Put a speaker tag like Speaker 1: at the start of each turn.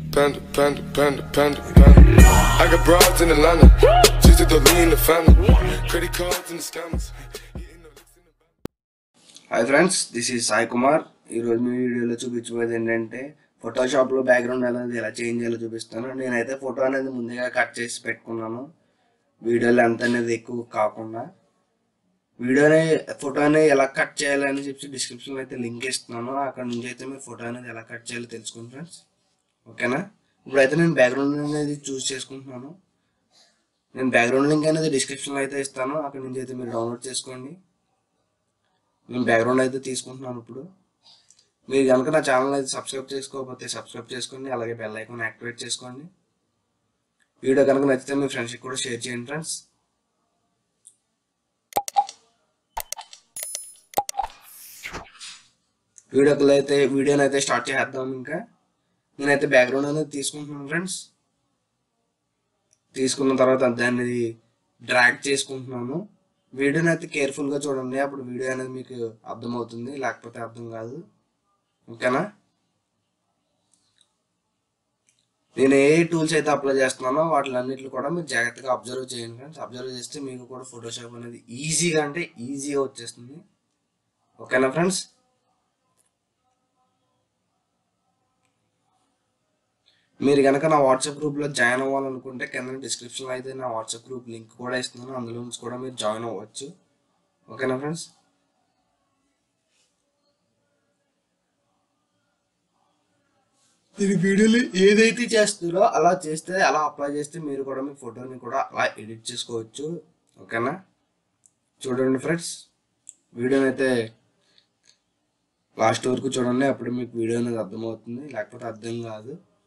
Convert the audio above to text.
Speaker 1: Panda, panda, panda, panda, panda. I got broads in Atlanta. Just to lean the family. Credit cards and the scammers. Hitting the licks in the back.
Speaker 2: Hi friends this is Sai Kumar ఈరోజు మీ వీడియోలో చూపించబోయేది ఏంటంటే ఫోటోషాప్లో background అనేది ఎలా change చేయాలో చూపిస్తాను నేనైతే photo అనేది ముందుగా కట్ చేసి పెట్టుకున్నాను వీడియో లెంత్ అనేది ఎక్కువ కాకుండా వీడియోని ఫోటోని ఎలా కట్ చేయాలని చెప్పి డిస్క్రిప్షన్లో అయితే లింక్ ఇస్తున్నాను అక్కడ నుంచి అయితే మీరు ఫోటో అనేది ఎలా కట్ చేయాలో తెలుసుకోండి ఫ్రెండ్స్ ఓకేనా ఇప్పుడైతే నేను బ్యాక్గ్రౌండ్ అనేది చూస్ చేసుకుంటున్నాను నేను బ్యాక్గ్రౌండ్ లింక్ అనేది డిస్క్రిప్షన్లో అయితే ఇస్తాను అక్కడ నుంచి అయితే మీరు డౌన్లోడ్ చేసుకోండి నేను బ్యాక్గ్రౌండ్ అయితే తీసుకుంటున్నాను ఇప్పుడు మీరు కనుక నా ఛానల్ అయితే సబ్స్క్రైబ్ చేసుకోకపోతే సబ్స్క్రైబ్ చేసుకోండి అలాగే బెల్ ఐకాన్ యాక్టివేట్ చేసుకోండి వీడియో కనుక నచ్చితే మీ ఫ్రెండ్స్కి కూడా షేర్ చేయండి ఫ్రెండ్స్ వీడియోకి అయితే వీడియోని అయితే స్టార్ట్ చేద్దాం ఇంకా నేనైతే బ్యాక్గ్రౌండ్ అనేది తీసుకుంటున్నాను ఫ్రెండ్స్ తీసుకున్న తర్వాత దాన్ని డ్రాగ్ చేసుకుంటున్నాను వీడియోని అయితే కేర్ఫుల్గా చూడండి అప్పుడు వీడియో అనేది మీకు అర్థమవుతుంది లేకపోతే అర్థం కాదు ఓకేనా నేను ఏ టూల్స్ అయితే అప్లై చేస్తున్నానో వాటిలన్నిటిని కూడా మీరు జాగ్రత్తగా అబ్జర్వ్ చేయండి ఫ్రెండ్స్ అబ్జర్వ్ చేస్తే మీకు కూడా ఫోటోషాప్ అనేది ఈజీగా అంటే ఈజీగా వచ్చేస్తుంది ఓకేనా ఫ్రెండ్స్ మీరు కనుక నా వాట్సాప్ గ్రూప్లో జాయిన్ అవ్వాలనుకుంటే కింద డిస్క్రిప్షన్లో అయితే నా వాట్సాప్ గ్రూప్ లింక్ కూడా ఇస్తున్నాను అందులో నుంచి కూడా మీరు జాయిన్ అవ్వచ్చు ఓకేనా ఫ్రెండ్స్ మీరు వీడియోలు ఏదైతే చేస్తారో అలా చేస్తే అలా అప్లై చేస్తే మీరు కూడా మీ ఫోటోని కూడా అలా ఎడిట్ చేసుకోవచ్చు ఓకేనా చూడండి ఫ్రెండ్స్ వీడియోని అయితే లాస్ట్ వరకు చూడండి అప్పుడు మీకు వీడియో అనేది అర్థమవుతుంది లేకపోతే అర్థం కాదు